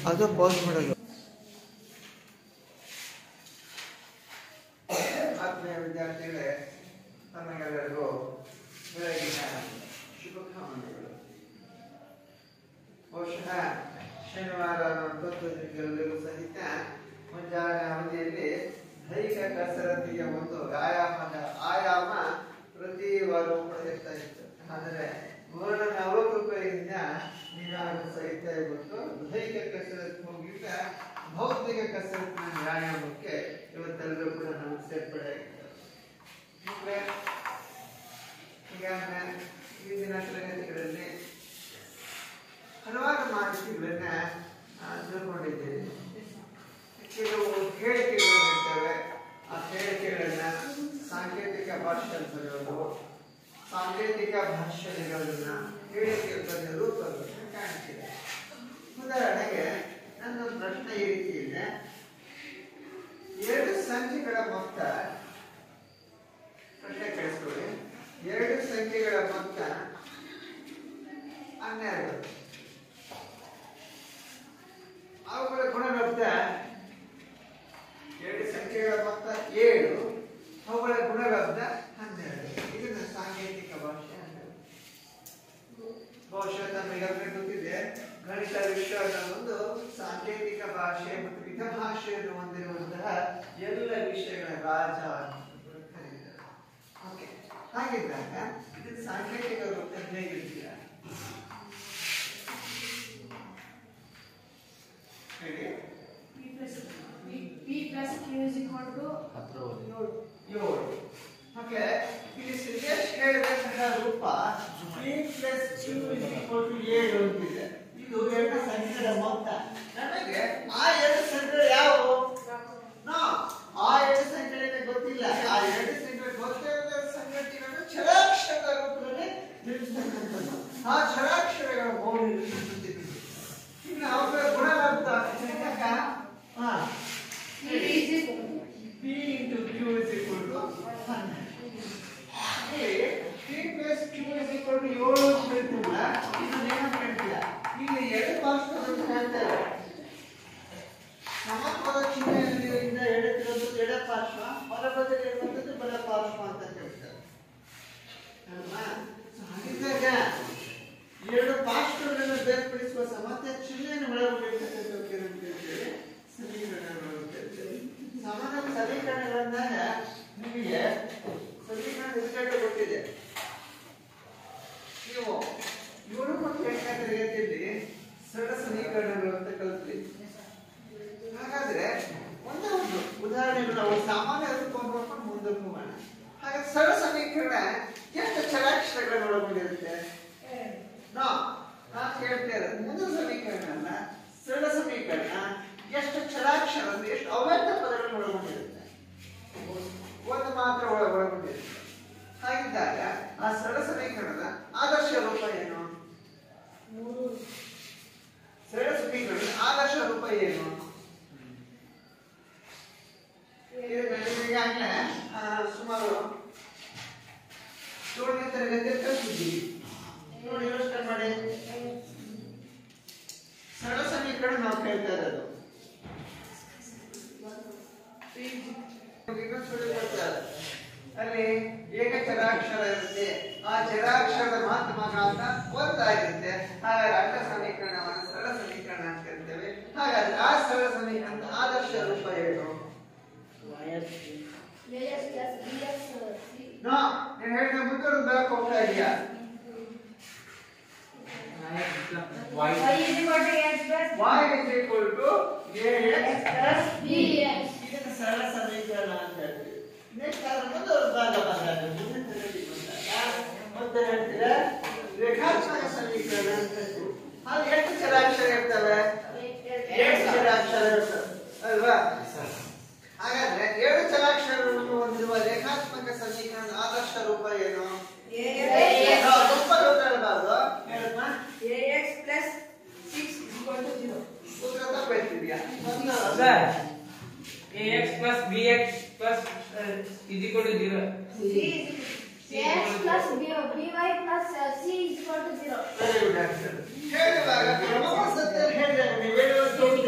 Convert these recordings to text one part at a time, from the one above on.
ಅದು ಪೋಸ್ಟ್ ಮಾಡೋದು ಆತ್ಮೀಯ ವಿದ್ಯಾರ್ಥಿಗಳೇ ತಮಗೆಲ್ಲರಿಗೂ ಬೆಳಗಿನ ಶುಭಕಾಮನೆಗಳು ಬಹುಶಃ ಶನಿವಾರ ಎಲ್ಲರಿಗೂ ಸಹಿತ ಮುಂಜಾನೆ ಅವಧಿಯಲ್ಲಿ ದೈಹಿಕ ಕಸರತ್ತಿಗೆ ಒಂದು ವ್ಯಾಯಾಮದ ಆಯಾಮ ಪ್ರತಿ ವಾರವೂ ಪಡೆಯುತ್ತಾ ಇತ್ತು ಆದರೆ ಮೂರನೇ ಅವಕೃಪೆಯಿಂದ ನೀನಾದರೂ ಸಹಿತ ಇವತ್ತು ದೈಹಿಕ ಕಸರತ್ತು ಹೋಗಿದ್ದ ಭೌತಿಕ ಕಸರತ್ತಿನ ವ್ಯಾಯಾಮಕ್ಕೆ ಇವತ್ತೆಲ್ಲರೂ ಕೂಡ ನಾವು ಸೇರ್ಪಡೆ ಆಗಿದ್ದೇವೆ ಮಕ್ಕಳೇ, ಈಗ ಈ ದಿನ ತರಗತಿಗಳಲ್ಲಿ ಹಲವಾರು ಮಾಹಿತಿಗಳನ್ನ ಆ, ತಿಳ್ಕೊಂಡಿದ್ದೀರಿ ಕೆಲವು ಹೇಳಿಕೆಗಳಿರ್ತವೆ ಆ ಹೇಳಿಕೆಗಳನ್ನ ಸಾಂಕೇತಿಕ ಭಾಷೆಯಲ್ಲಿ ಬರೆಯೋದು ಸಾಂಕೇತಿಕ ಭಾಷೆಗಳನ್ನ ಹೇಳಿಕೆ ಬರೆಯ ರೂಪಗಳನ್ನು ಕಾಣ್ತಿದೆ ಉದಾಹರಣೆಗೆ ನನ್ನ ಪ್ರಶ್ನೆ ಈ ರೀತಿ ಇದೆ ಎರಡು ಸಂಖ್ಯೆಗಳ ಮೊತ್ತ ಪ್ರಶ್ನೆ ಕೇಳಿಸ್ಕೊಳ್ಳಿ ಎರಡು ಸಂಖ್ಯೆಗಳ ಮೊತ್ತ ಹನ್ನೆರಡು ಅವುಗಳ ಗುಣಲಬ್ಧ ಎರಡು ಸಂಖ್ಯೆಗಳ ಮೊತ್ತ ಏಳು ಅವುಗಳ ಗುಣಲಬ್ಧ ಹನ್ನೆರಡು ಇದನ್ನ ಸಾಂಕೇತಿಕ ಭಾಷೆ ಅಂತಾರೆ ಬಹುಶಃ ತಮಗೆಲ್ಲರಿಗೂ ಗೊತ್ತಿದೆ ಗಣಿತ ವಿಷಯದ ಒಂದು ಸಾಂಕೇತಿಕ ಭಾಷೆ ಮತ್ತು ಮಿತಭಾಷೆಯನ್ನು ಹೊಂದಿರುವಂತಹ ಎಲ್ಲ ವಿಷಯಗಳ ರಾಜ ಅಂತ ಕೂಡ ಕರೀತಾರೆ ಓಕೆ ಹಾಗಿದ್ದಾಗ ಇದನ್ನ ಸಾಂಕೇತಿಕ ರೂಪದಲ್ಲಿ ಹೇಗಿರ್ತೀರಾ ಹೇಳಿ P plus P, P plus Q is equal to ಏಳು. ಏಳು ಓಕೆ ಇಲ್ಲಿ ಸಿದ್ದೇಶ್ ಹೇಳಿದಂತಹ ರೂಪ ಪಿ ಪ್ಲಸ್ ಕ್ಯೂ ಏಳು ಅಂತಿದೆ ಇದು ಎರಡು ಸಂಖ್ಯೆಗಳ ಮೊತ್ತ ನನಗೆ ಆ ಎರಡು ಸಂಖ್ಯೆಗಳು ಯಾವುವು ನೋ ಆ ಎರಡು ಸಂಖ್ಯೆಗಳಿಗೆ ಗೊತ್ತಿಲ್ಲ ಆ ಎರಡು ಸಂಖ್ಯೆ ಗೊತ್ತಿರದ ಸಂಗತಿಗಳನ್ನು ಛಲಾಕ್ಷರದ ರೂಪದಲ್ಲಿ ತಿಳಿಸ್ತಕ್ಕಂಥದ್ದು ಆ ಛಲಾಕ್ಷರಗಳ ಮೌಲ್ಯಗಳನ್ನು ಗೊತ್ತಿದೆ ಇನ್ನು ಅವುಗಳ ಗುಣಲಬ್ಧ ಯಾಕ? ಹಾ P is equal to P into Q is equal to 100. ಇಲ್ಲಿ P plus Q is equal to ಏಳು ಅಂತ ಹೇಳ್ತೀವಲ್ಲ, ಇದನ್ನ ಏನಂತ ಹೇಳ್ತೀರಾ? ಇಲ್ಲಿ ಎರಡು ಪಾರ್ಶ್ವಗಳನ್ನು ಹೇಳ್ತೇವೆ. ಸಮತ್ವದ ಚಿಹ್ನೆಯಿಂದ ಎಡಕ್ಕಿರೋದು ಎಡ ಪಾರ್ಶ್ವ ಬಲಬದಿಯಲ್ಲಿ ಇರುವಂಥದ್ದು ಬಲ ಪಾರ್ಶ್ವ ಅಂತ ಹೇಳ್ತಾರೆ ಅಲ್ವಾ? So ಹಾಗಿದ್ದಾಗ ಎರಡು ಪಾರ್ಶ್ವಗಳನ್ನು ಬೇರ್ಪಡಿಸುವ ಸಮತ್ವ ಚಿಹ್ನೆಯನ್ನು ಒಳಗೊಂಡಿರ್ತಕ್ಕಂಥದ್ದು ಏನಂತ ಹೇಳ್ತೇವೆ ಸಮೀಕರಣಗಳು ಅಂತ ಹೇಳ್ತೇವೆ ಸಮಾನ ಸಮೀಕರಣಗಳಂದಾಗ ನಿಮಗೆ ಸಮೀಕರಣ ರಿಸಲ್ಟ್ ಗೊತ್ತಿದೆ ನೀವು ಏಳು ಮತ್ತು ಎಂಟನೇ ತರಗತಿಯಲ್ಲಿ ಸರಳ ಸಮೀಕರಣಗಳು ಅಂತ ಕಲ್ತ್ರಿ ಹಾಗಾದ್ರೆ ಒಂದೇ ಒಂದು ಉದಾಹರಣೆಗಳು ನಾವು ಸಾಮಾನ್ಯ ರೂಪವನ್ನು ನೋಡ್ಕೊಂಡು ಮುಂದಕ್ಕೆ ಹೋಗೋಣ ಹಾಗೆ ಸರಳ ಸಮೀಕರಣ ಎಷ್ಟು ಚರಾಕ್ಷರಗಳನ್ನು ಒಳಗೊಂಡಿರುತ್ತೆ ನಾ ನಾನು ಹೇಳ್ತಾ ಇರೋದು ಮುಂದಿನ ಸಮೀಕರಣ ಅಲ್ಲ ಸರಳ ಸಮೀಕರಣ ಎಷ್ಟು ಚರಾಕ್ಷರ ಅಂದ್ರೆ ಎಷ್ಟು ಅವ್ಯಕ್ತ ಪದಗಳನ್ನು ಒಳಗೊಂಡಿರುತ್ತೆ ಒಂದು ಮಾತ್ರ ಒಳ- ಒಳಗೊಂಡಿರುತ್ತೆ ಹಾಗಿದ್ದಾಗ ಆ ಸರಳ ಸಮೀಕರಣದ ಆದರ್ಶ ರೂಪ ಏನು ಸರಳ ಸಮೀಕರಣದ ಆದರ್ಶ ರೂಪ ಏನು ಇದು ಈಗಾಗಲೇ ಆ, ಸುಮಾರು ಏಳನೇ ತರಗತಿ ಕಲಿತಿದ್ದೀವಿ ನೋಡಿ ಯೋಚನೆ ಮಾಡಿ ಸರಳ ಸಮೀಕರಣ ನಾವು ಕೇಳ್ತಾ ಇರೋದು ಇನ್ನೊಂದು ಸುಳ್ಳು ಕೊಡ್ತಾರೆ. ಅಲ್ಲಿ ಏಕ ಚರಾಕ್ಷರ ಇರುತ್ತೆ ಆ ಚರಾಕ್ಷರದ ಮಹಾತ್ಮಗಾಂತ ಒಂದಾಗಿರುತ್ತೆ ಹಾಗಾದ್ರೆ ಅಡ್ಡ ಸಮೀಕರಣವನ್ನು ಸರಳ ಸಮೀಕರಣ ಅಂತ ಕರಿತೇವೆ ಹಾಗಾದ್ರೆ ಆ ಸರಳ ಸಮೀಕರಣದ ಆದರ್ಶ ರೂಪ ಏನು AX plus BX C no ನೀನು ಹೇಳಿದ ಮುಂದೆ ಬ್ಯಾಕ್ ಹೋಗ್ತಾ ಇದೆಯಾ Y is equal to X plus y is equal to ax plus BX ಇದನ್ನು ಸರಳ ಸಮೀಕರಣ ಅಂತ ಹೇಳ್ತೀವಿ ನೆಕ್ಸ್ಟ್ ಅದ್ರ ಮುಂದೆ ಒಂದು ಭಾಗ ಬಂದಾಗ ಮುಂದಿನ ತರಗತಿ ಬಂದಾಗ ಮತ್ತೆ ಹೇಳ್ತೀರಾ ರೇಖಾತ್ಮಕ ಸಮೀಕರಣ ಅಂತ ಹೇಳ್ತೀವಿ ಅಲ್ಲಿ ಎಷ್ಟು ಚರಾಕ್ಷರ ಇರ್ತವೆ ಏಳು ಚರಾಕ್ಷರ ಇರ್ತವೆ ಅಲ್ವಾ ಹಾಗಾದ್ರೆ ಏಳು ಚರಾಕ್ಷರಗಳನ್ನು ಹೊಂದಿರುವ ರೇಖಾತ್ಮಕ ಸಮೀಕರಣದ ಆದರ್ಶ ರೂಪ ಏನು AX ನಾವು ತುಂಬ ರೂಪ ಹೇಳ್ಬಾರ್ದು ಹೇಳಪ್ಪ AX plus 6 is equal to 0 ಉತ್ತರ ತಪ್ಪಾಯ್ತಿದ್ಯಾ Sir, ax plus bx plus uh, is equal to zero. C is X plus B, by plus uh, C is equal to 0. Very good answer ಹೇಳುವಾಗ ಕ್ರಮವಸತ್ತೆ ಹೇಳಿದಾಗ ನೀವು ಹೇಳುವಂತ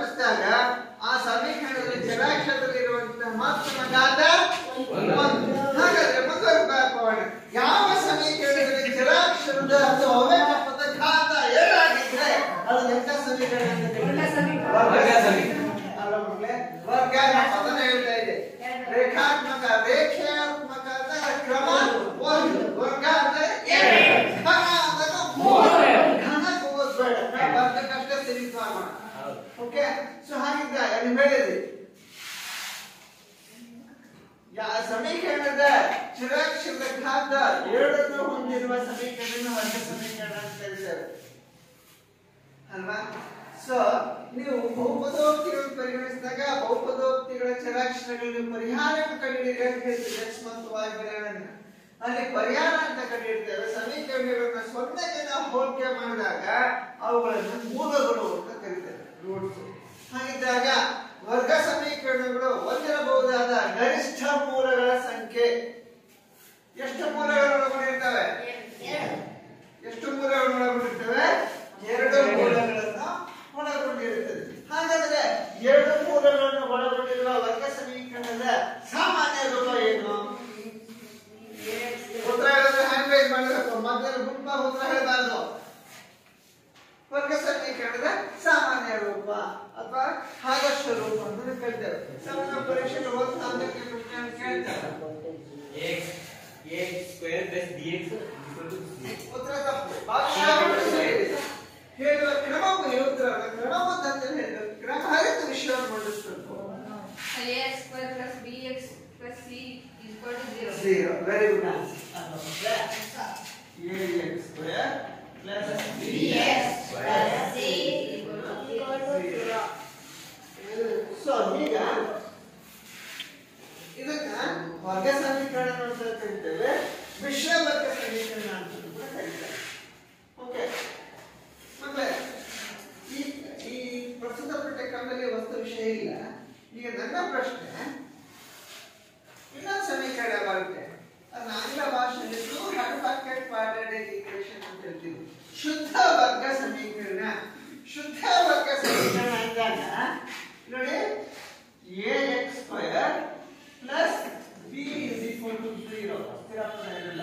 ವರ್ಗಗೊಳಿಸಿದಾಗ ಆ ಸಮೀಕರಣದಲ್ಲಿ ಜಲಾಕ್ಷರದಲ್ಲಿರುವಂತಹ ಮಾತ್ರ ಘಾತ ಒಂದು ಹಾಗಾದ್ರೆ ಮತ್ತೊಂದು ಬಾಕೋಣ ಯಾವ ಸಮೀಕರಣದಲ್ಲಿ ಜಲಾಕ್ಷರದ ಅಥವಾ ಅವ್ಯಕ್ತ ಪದ ಘಾತ ಎರಡಾಗಿದ್ರೆ ಅದು ಎಂತ ಸಮೀಕರಣ ಅಂತ ವರ್ಗ ಕರೀತಾರೆ? ಸಮೀಕರಣ. ವರ್ಗ ಸಮೀಕರಣ. ಅಲ್ಲ ಮಕ್ಕಳೇ? ವರ್ಗ ಪದನ ಹೇಳ್ತಾ ಇದೆ ರೇಖಾತ್ಮಕ ರೇಖಾತ್ಮಕದ ಕ್ರಮ ಒಂದು ವರ್ಗ ಅಂದ್ರೆ ಎರಡು ಘನ ಅಂದ್ರೆ ಮೂರು ಘನಕ್ಕೆ ಓದ್ಬೇಡ ನಾವು ವರ್ಗಕ್ಕಷ್ಟೇ ಸೀಮಿತ ಮಾಡೋಣ ಓಕೆ ಸೊ ಹಾಗಿದ್ದಾಗ ನೀವು ಹೇಳಿದ್ರಿ ಯಾ ಸಮೀಕರಣದ ಚಿರಾಕ್ಷರದ ಘಾತ ಎರಡನ್ನು ಹೊಂದಿರುವ ಸಮೀಕರಣ ವರ್ಗ ಸಮೀಕರಣ ಅಂತ ಕರೀತಾರೆ ಅಲ್ವಾ ಸೊ ನೀವು ಬಹುಪದೋಕ್ತಿಗಳನ್ನು ಪರಿಗಣಿಸಿದಾಗ ಬಹುಪದೋಕ್ತಿಗಳ ಚರಾಕ್ಷರಗಳಲ್ಲಿ ಪರಿಹಾರವನ್ನು ಕಂಡುಹಿಡಿಯಿರಿ ಅಂತ ಹೇಳ್ತೀವಿ x ಮತ್ತು y ಬೆಲೆಗಳನ್ನ ಅಲ್ಲಿ ಪರಿಹಾರ ಅಂತ ಕಂಡುಹಿಡ್ತೇವೆ ಸಮೀಕರಣಗಳನ್ನ ಸೊನ್ನೆಗೆ ನಾವು ಹೋಲಿಕೆ ಮಾಡಿದಾಗ ಅವುಗಳನ್ನು ಮೂಲಗಳು ಅಂತ ಕರೀತಾರೆ ರೂಟ್ಸ್ ಹಾಗಿದ್ದಾಗ ವರ್ಗ ಸಮೀಕರಣಗಳು ಹೊಂದಿರಬಹುದಾದ ಗರಿಷ್ಠ ಮೂಲಗಳ ಸಂಖ್ಯೆ ಎಷ್ಟು ಮೂಲಗಳು ಒಳಗೊಂಡಿರ್ತವೆ ಎಷ್ಟು ಮೂಲಗಳನ್ನು ಒಳಗೊಂಡಿರ್ತವೆ ಎರಡು ಮೂಲಗಳನ್ನು ಒಳಗೊಂಡಿರುತ್ತದೆ ಹಾಗಾದ್ರೆ ಎರಡು ಮೂಲಗಳನ್ನು ಒಳಗೊಂಡಿರುವ ವರ್ಗ ಸಮೀಕರಣದ ಸಾಮಾನ್ಯ ರೂಪ ಏನು ಉತ್ತರ ಹೇಳಿದ್ರೆ ಹ್ಯಾಂಡ್ ರೈಸ್ ಮಾಡಬೇಕು ಮೊದಲು ಗುಂಪಾಗಿ ಉತ್ತರ ಹೇಳಬಾರ್ದು ವರ್ಗ ಸಮೀಕರಣದ ಸಾಮಾನ್ಯ ರೂಪ ಅಥವಾ ಆದರ್ಶ ರೂಪ ಅಂತ ಕರಿತೇವೆ ಸಾಮಾನ್ಯ ಪರೀಕ್ಷೆಗೆ ಒಂದು ಸಾಧನಕ್ಕೆ ಪ್ರಶ್ನೆಯನ್ನು ಕೇಳ್ತಾರೆ x x square plus bx equal to zero. ಉತ್ತರ ತಪ್ಪು ಭಾಷಾವನ್ನು ಸರಿ. ಹೇಳುವ ಕ್ರಮವು ಈ ಉತ್ತರವನ್ನು ಕ್ರಮಬದ್ಧತೆ ಹೇಳಿದ ಕ್ರಮ ಹರಿತ ವಿಷಯವನ್ನು ಮಂಡಿಸಬೇಕು ax square plus bx plus c is equal to zero. Zero very good answer A X square plus Bx plus c equal to zero. So ಈಗ ಇದನ್ನ ವರ್ಗ ಸಮೀಕರಣ ಅಂತ ಕರಿತೇವೆ ಮಿಶ್ರ ವರ್ಗ ಸಮೀಕರಣ ಅಂತ ಕೂಡ ಕರೀತಾರೆ ಓಕೆ ಮತ್ತೆ ಈ ಈ ಪ್ರಸ್ತುತ ಪಠ್ಯಕ್ರಮದಲ್ಲಿ ವಸ್ತು ವಿಷಯ ಇಲ್ಲ ಈಗ ನನ್ನ ಪ್ರಶ್ನೆ ಇನ್ನೊಂದು ಸಮೀಕರಣ ಬರುತ್ತೆ ಅದನ್ನ ಆಂಗ್ಲ ಭಾಷೆಯಲ್ಲಿ ಟೂ ಹ್ಯಾಂಡ್ ಬಕೆಟ್ ಕ್ವಾಡ್ರಾಟಿಕ್ ಈಕ್ವೇಶನ್ ಅಂತ ಹೇಳ್ತೀವಿ ಶುದ್ಧ ವರ್ಗ ಸಮೀಕರಣ ಶುದ್ಧ ವರ್ಗ ಸಮೀಕರಣ ಅಂದಾಗ ನೋಡಿ A X square plus B is equal to zero ಸ್ಥಿರಾಂಕ ಇರಲ್ಲ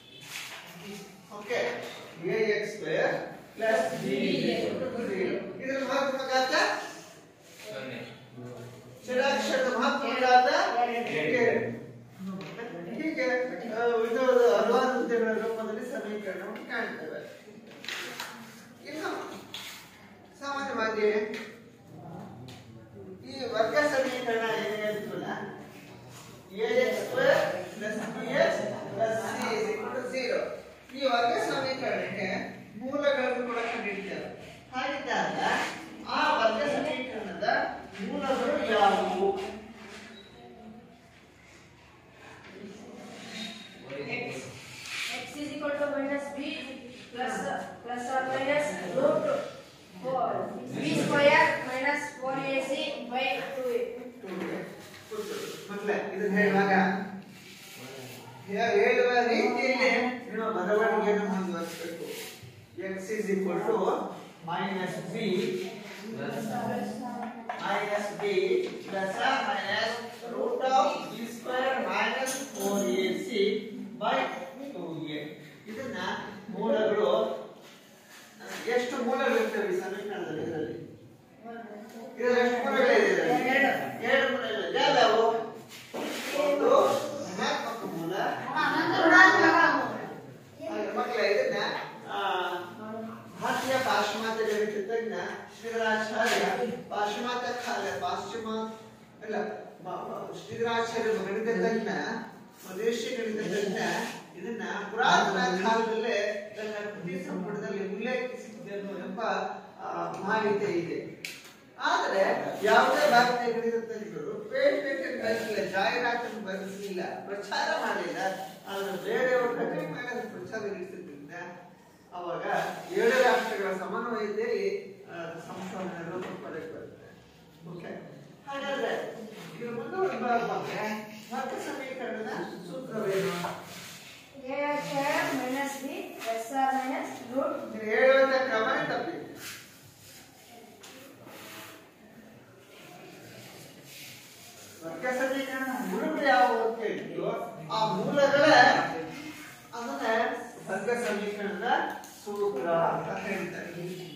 okay A X square plus B is equal to zero ಇದರ ಮಹತ್ವ ಘಾತ ಸೊನ್ನೆ. ಷಡಾಕ್ಷರದ ಮಹತ್ವ ಘಾತ ಎರಡು. ಹೀಗೆ ಆ, ಇದು ಹಲವಾರು ಹುದ್ದೆಗಳ ರೂಪದಲ್ಲಿ ಸಮೀಕರಣವನ್ನು ಕಾಣ್ತೇವೆ ಇನ್ನು ಸಾಮಾನ್ಯವಾಗಿ ಈ ವರ್ಗ ಸಮೀಕರಣ ಏನು ಹೇಳ್ತೀವಲ್ಲ A X square plus B X plus C is equal to zero ಈ ವರ್ಗ ಸಮೀಕರಣಕ್ಕೆ ಮೂಲಗಳನ್ನು ಕೂಡ ಕಂಡುಹಿಡಿತೇವೆ ಹಾಗಿದ್ದಾಗ ಆ ವರ್ಗ ಸಮೀಕರಣದ ಮೂಲಗಳು ಯಾವುವು x x is equal to minus b plus plus or minus root 4 b square minus 4ac by 2a. ಮಕ್ಕಳೇ ಇದನ್ನ ಹೇಳುವಾಗ ಹೇ- ಹೇಳುವ ರೀತಿಯಲ್ಲಿ ನಿಮ್ಮ ಬರವಣಿಗೆಯನ್ನು ಮುಂದುವರಿಸಬೇಕು X is equal to minus B minus B plus minus root of B square minus four A C by two A ಇದನ್ನ ಮೂಲಗಳು ಎಷ್ಟು ಮೂಲಗಳಿರ್ತವೆ ಈ ಸಮೀಕರಣದಲ್ಲಿ ಇದರಲ್ಲಿ ಇದರಲ್ಲಿ ಎಷ್ಟು ಮೂಲಗಳಿದೆ ಇದರಲ್ಲಿ? ಎರಡು ಮೂಲಗಳಿವೆ ಯಾವ್ಯಾವು ಒಂದು ಧನಾತ್ಮಕ ಮೂಲ ಹಾಗೆ ಮಕ್ಕಳೇ ಇದನ್ನ ಆ, ಭಾರತೀಯ ಪಾಶ್ಚಿಮಾತ್ಯ ಗಣಿತ ತಜ್ಞ ಶ್ರೀಧರಾಚಾರ್ಯ ಪಾಶ್ಚಿಮಾತ್ಯ ಕಾಲ ಪಾಶ್ಚಿಮಾತ್ಯ ಇಲ್ಲ ಬ- ಬ- ಶ್ರೀಧರಾಚಾರ್ಯ ಗಣಿತ ತಜ್ಞ ದೇಶೀಯ ಗಣಿತ ತಜ್ಞ ಇದನ್ನ ಪುರಾತನ ಕಾಲದಲ್ಲೇ ತನ್ನ ಕೃತಿ ಸಂಪುಟದಲ್ಲಿ ಉಲ್ಲೇಖಿಸಿದ್ದೆನು ಎಂಬ ಆ, ಮಾಹಿತಿ ಇದೆ ಆದರೆ ಯಾವುದೇ ಭಾರತೀಯ ಗಣಿತ ತಜ್ಞರು ಪೇಟೆಂಟ್ ಬರೆಸಲಿಲ್ಲ ಜಾಹೀರಾತನ್ನು ಬರೆಸಲಿಲ್ಲ ಪ್ರಚಾರ ಮಾಡಲಿಲ್ಲ ಆದರೆ ಬೇರೆಯವರು ಕಠಿಣ ಮೇಲೆ ಅದನ್ನು ಪ್ರಚಾರ ನಡೆಸಿದ್ರಿಂದ ಅವಾಗ ಏಳು ರಾಷ್ಟ್ರಗಳ ಸಮನ್ವಯತೆಯಲ್ಲಿ ಆ, ಸಂಸ್ಥಾನ ರೂಪುಪಡೆದು ಬರುತ್ತೆ ಓಕೆ ಹಾಗಾದ್ರೆ ಇದ್ರ ಮುಂದೆ ಬಂದ್ರೆ ವರ್ಗ ಸಮೀಕರಣದ ಸೂತ್ರವೇನು a square minus b plus or minus root ಇದನ್ನ ಹೇಳುವಂತ ಕ್ರಮನೇ ತಪ್ಪಿದೆ ವರ್ಗ ಸಮೀಕರಣ ಮೂಲಗಳು ಯಾವುವು ಅಂತ ಹೇಳಿದ್ರು ಆ ಮೂಲಗಳೇ ಅದನ್ನ ವರ್ಗ ಸಮೀಕರಣದ ಸೂತ್ರ ಅಂತ ಹೇಳ್ತಾರೆ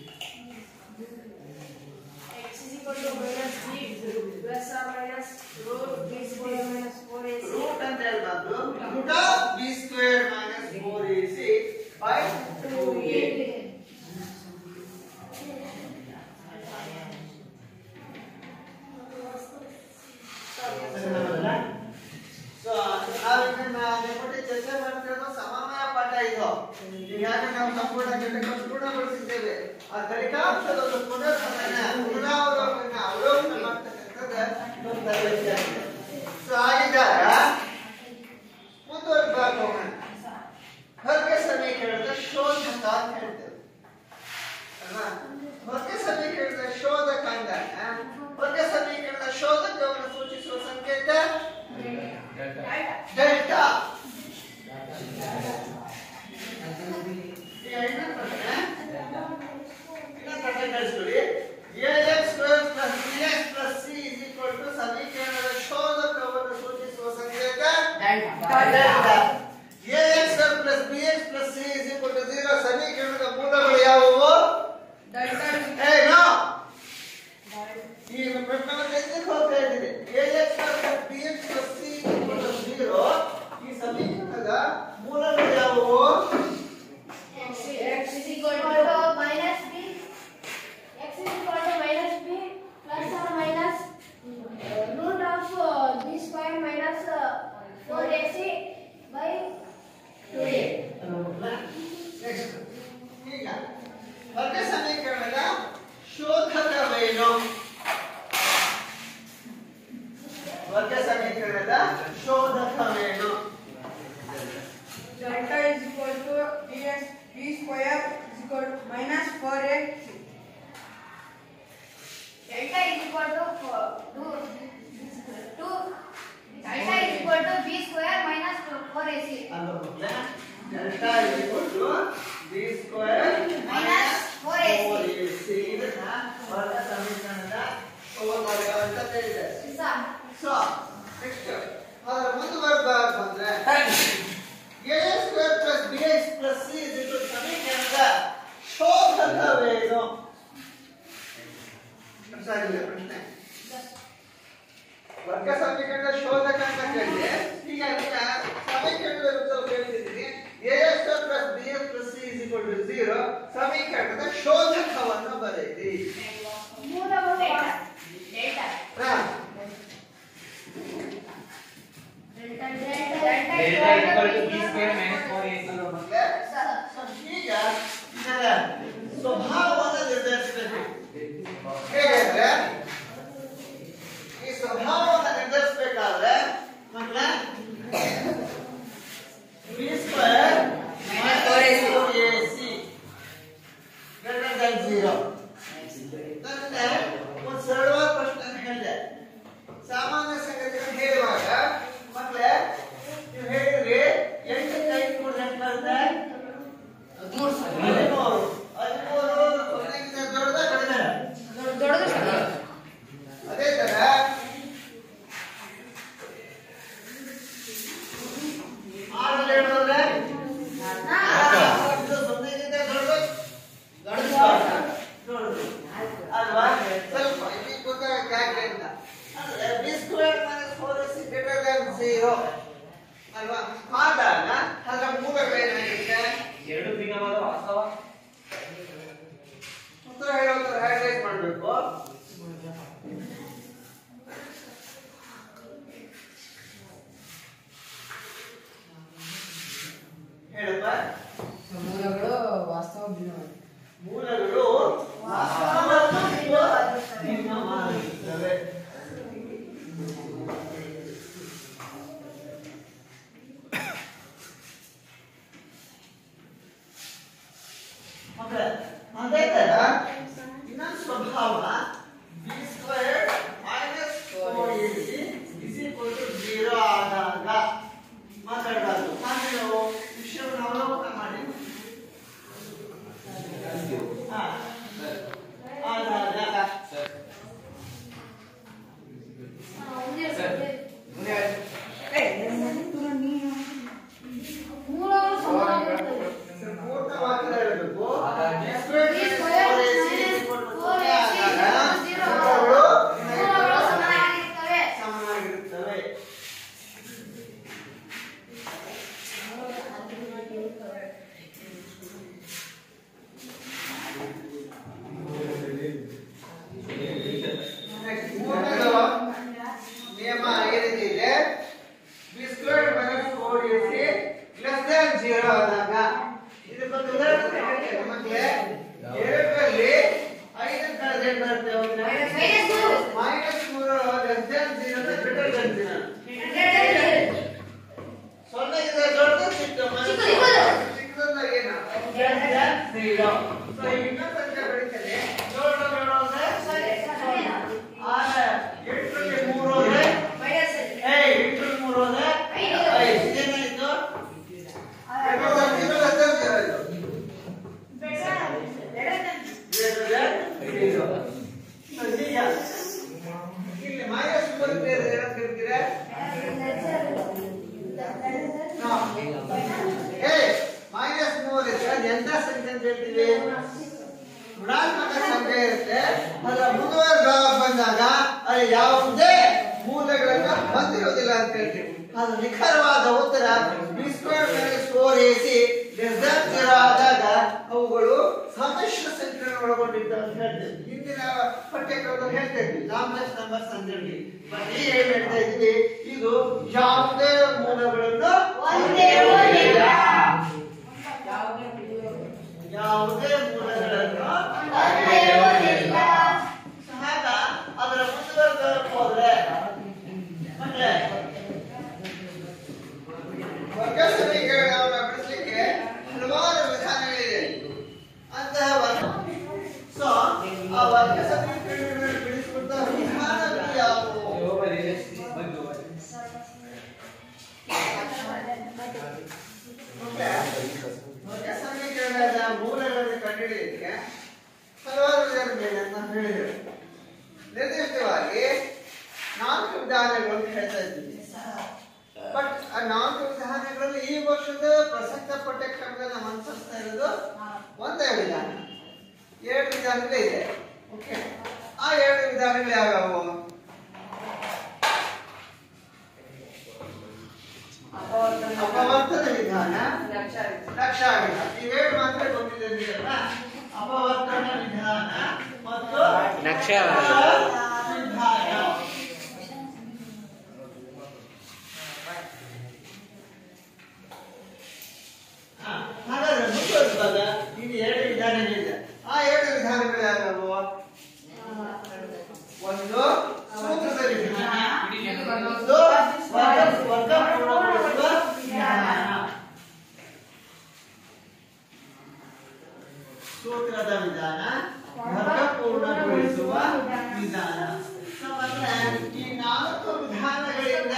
x is equal to minus b plus or minus root b square minus 4ac root ಅಂತ ಹೇಳ್ಬಾರ್ದು root of B square minus four A C by two A so ನಾವಿನ್ನ ನೆಪಟಿ ಚರ್ಚೆ ಮಾಡ್ತಿರೋದು ಸಮನ್ವಯ ಪಾಠ ಇದು ಈಗಾಗಲೇ ನಾವು ಸಂಪೂರ್ಣ ಘಟಕ ಪೂರ್ಣಗೊಳಿಸಿದ್ದೇವೆ ಆ ಫಲಿತಾಂಶದ ಒಂದು ಪುನರ್ಸಮನ ಪುನರಾವಲೋಕನ ಅವಲೋಕನ ಮಾಡ್ತಕ್ಕಂಥದ್ದು ಒಂದು ತರಬೇತಿಯಾಗಿದೆ ಸೊ ಆಗಿದ್ದಾಗ ಮುಂದುವರೆದು ಹೋಗೋಣ ವರ್ಗ ಸಮೀಕರಣದ ಶೋಧಕ ಅಂತ ಹೇಳ್ತೇವೆ ಅಲ್ವಾ? ವರ್ಗ ಸಮೀಕರಣದ ಶೋಧಕ ಅಂದಾಗ ವರ್ಗ ಸಮೀಕರಣದ ಶೋಧಕವನ್ನು ಸೂಚಿಸುವ ಸಂಕೇತ ಡೆಲ್ಟಾ ಈಗ ಇನ್ನೊಂದು ಪ್ರಶ್ನೆ ಇನ್ನೊಂದು ಪ್ರಶ್ನೆ ಕೇಳಿಸ್ಕೊಳ್ಳಿ ax square plus bx plus c is equal to ಸಮೀಕರಣದ ಶೋಧಕವನ್ನು ಸೂಚಿಸುವ ಸಂಕೇತ delta ax square plus bx plus c is equal to 0 ಸಮೀಕರಣದ ಮೂಲಗಳು ಯಾವುವು delta is ಏ ನೋ ಈಗ ಪ್ರಶ್ನೆ ತೆಗೆದು ಹೋಗ್ತಾ ಇದ್ದೀನಿ ax square plus bx plus c is equal to 0 ಈ ಸಮೀಕರಣದ ಮೂಲಗಳು ಯಾವುವು x x is equal to minus b x is equal to minus b plus or minus uh, root of uh, b square minus uh, 4ac by 2a next ಈಗ ವರ್ಗ ಸಮೀಕರಣದ ಶೋಧಕವೇನು ವರ್ಗ ಸಮೀಕರಣದ ಶೋಧಕವೇನು delta is equal to dx b square is equal to minus 4x delta is equal to four, two, two delta is equal to b square minus 4ac ಅಂದ್ರೆ delta is equal to b square Minus 4ac. 4ac ಇದನ್ನ ವರ್ಗ ಸಮೀಕರಣದ ಶೋಧಕ ಅಂತ ಹೇಳಿದ್ದಾರೆ Isa. So next ಅದರ ಮುಂದುವರೆದ ಬಂದ್ರೆ a square plus B X plus C ಇದು ಸಮೀಕರಣದ ಶೋಧಕವೇನು ಅರ್ಥ ಆಗಿಲ್ಲ ಪ್ರಶ್ನೆ ವರ್ಗ ಸಮೀಕರಣದ ಶೋಧಕ ಅಂತ ಕೇಳಿದೆ ಈಗ ಅದನ್ನ ಸಮೀಕರಣದ ರೂಪದಲ್ಲಿ ಕೇಳ್ತಿದ್ದೀನಿ a square plus B X plus C is equal to zero ಸಮೀಕರಣದ ಶೋಧಕವನ್ನು ಬರೆಯಿರಿ ಮೂಲಗಳು delta delta ಹಾ. delta delta equal to b square minus 4ac ಅನ್ನೋ ಮಕ್ಳೇ, ಈಗ ಇದರ ಸ್ವಭಾವವನ್ನು ನಿರ್ಧರಿಸಬೇಕು ಹೇಗೆ ಅಂದ್ರೆ ಈ ಸ್ವಭಾವವನ್ನು ನಿರ್ಧರಿಸಬೇಕಾದ್ರೆ ಮಕ್ಕಳ B square A C greater than zero ಮತ್ತೆ ಒಂದು ಸರಳವಾದ ಪ್ರಶ್ನೆ ಹೇಳಿದೆ ಸಾಮಾನ್ಯ ಸಂಗತಿಗಳನ್ನು ಹೇಳುವಾಗ ಮಕ್ಕಳೇ ನೀವು ಹೇಳಿದ್ರಿ ಎಂಟು ಕೈ ಕೂಡ ಎಂಟು ಬರುತ್ತೆ ಹದಿಮೂರು ಹದಿಮೂರು ಸೊನ್ನೆಗಿಂತ ದೊಡ್ಡದ ಕಡಿಮೆ ದೊಡ್ಡದು ಸರ್ ಅದೇ ತರ ಆರು ಎರಡು ಅಂದ್ರೆ ಇದು ಸೊನ್ನೆಗಿಂತ ದೊಡ್ಡದು ದೊಡ್ಡದು ಅಲ್ವಾ ಸ್ವಲ್ಪ ಇಲ್ಲಿ ಗೊತ್ತಾಗಕ್ಕೆ ಯಾಕೆ ಅಂತ ಅಂದ್ರೆ B square minus four is greater than zero ಅಲ್ವಾ ಆದಾಗ ಅದರ ಮೂಲಗಳೇನಾಗಿರುತ್ತೆ ಎರಡು ಭಿನ್ನವಾದ ವಾಸ್ತವ ಉತ್ತರ ಹೇಳೋ ತರ ಹೈಲೈಟ್ ಮಾಡಬೇಕು ಹೇಳಪ್ಪ ಮೂಲಗಳು ವಾಸ್ತವ ಭಿನ್ನವಾದ ಮೂಲಗಳು ವಾಸ್ತವವನ್ನು ಭಿನ್ನವಾಗಿರುತ್ತವೆ ಯಾವುದೇ ಮೂಲಗಳನ್ನ ಹೊಂದಿರುವುದಿಲ್ಲ ಅಂತ ಹೇಳ್ತೀವಿ ಅದು ನಿಖರವಾದ ಉತ್ತರ B square minus four A C less than zero ಆದಾಗ ಅವುಗಳು ಸಮ್ಮಿಶ್ರ ಸಂಖ್ಯೆಗಳನ್ನು ಒಳಗೊಂಡಿದ್ದು ಅಂತ ಹೇಳ್ತೇವೆ ಹಿಂದಿನ ಪಠ್ಯಕ್ರಮದಲ್ಲಿ ಹೇಳ್ತಾ ಇದ್ವಿ ಕಾಂಪ್ಲೆಕ್ಸ್ ನಂಬರ್ಸ್ ಅಂತ ಹೇಳಿ ಬಟ್ ಈಗ ಏನ್ ಹೇಳ್ತಾ ಇದ್ವಿ ಇದು ಯಾವುದೇ ಮೂಲಗಳನ್ನು ಹೊಂದಿರುವುದಿಲ್ಲ. ಯಾವುದೇ ಮೂಲಗಳನ್ನು ಹೊಂದಿರುವುದಿಲ್ಲ. ಆಗ ಅದರ ಮುಂದುವರೆದ ಹೋದ್ರೆ ಮತ್ತೆ ವರ್ಗ ಸಮೀಕರಣವನ್ನು ಬಿಡಿಸಲಿಕ್ಕೆ ಹಲವಾರು ವಿಧಾನಗಳಿದೆ ಅಂತಹ ವರ್ಗ ಸೊ ಆ ವರ್ಗ ಸಮೀಕರಣಗಳನ್ನು ಬಿಡಿಸುವಂತಹ ವಿಧಾನಗಳು ಯಾವುವು ಮತ್ತೆ ವರ್ಗ ಸಮೀಕರಣದ ಮೂಲಗಳನ್ನು ಕಂಡುಹಿಡಿಯಲಿಕ್ಕೆ ಹಲವಾರು ವಿಧಾನಗಳಿವೆ ಅಂತ ಹೇಳಿದ್ದೇವೆ ನಿರ್ದಿಷ್ಟವಾಗಿ ನಾಲ್ಕು ವಿಧಾನಗಳು ಅಂತ ಹೇಳ್ತಾ ಇದ್ದೀವಿ ಬಟ್ ಆ ನಾಲ್ಕು ವಿಧಾನಗಳಲ್ಲಿ ಈ ವರ್ಷದ ಪ್ರಸಕ್ತ ಪಠ್ಯಕ್ರಮದಲ್ಲಿ ನಾವು ಅನುಸರಿಸ್ತಾ ಇರೋದು ಒಂದೇ ವಿಧಾನ ಎರಡು ವಿಧಾನಗಳೇ ಇದೆ ಓಕೆ ಆ ಎರಡು ವಿಧಾನಗಳು ಯಾವ್ಯಾವು ಅಪವರ್ತನ ವಿಧಾನ ರಕ್ಷಾ ವಿಧಾನ ಇವೆರಡು ಮಾತ್ರ ಗೊತ್ತಿದೆ ನಿಮಗೆಲ್ಲ ಅಪವರ್ತನ ವಿಧಾನ ಮತ್ತು ನಕ್ಷಾ ವಿಧಾನ ಹಾ, ಹಾಗಾದ್ರೆ ಮುಂದುವರಿಸುವಾಗ ಇನ್ನು ಎರಡು ವಿಧಾನಗಳಿದೆ ಆ ಎರಡು ವಿಧಾನಗಳು ಯಾವ್ಯಾವು ಒಂದು ಸೂತ್ರದ ವಿಧಾನ ಇನ್ನೊಂದು ವರ್ಗ ವರ್ಗ ಪೂರ್ಣಗೊಳಿಸುವ ವಿಧಾನ ಸೂತ್ರದ ವಿಧಾನ ವರ್ಗ ಪೂರ್ಣಗೊಳಿಸುವ ವಿಧಾನ ನಮ್ಮನ್ನ ಈ ನಾಲ್ಕು ವಿಧಾನಗಳಿಂದ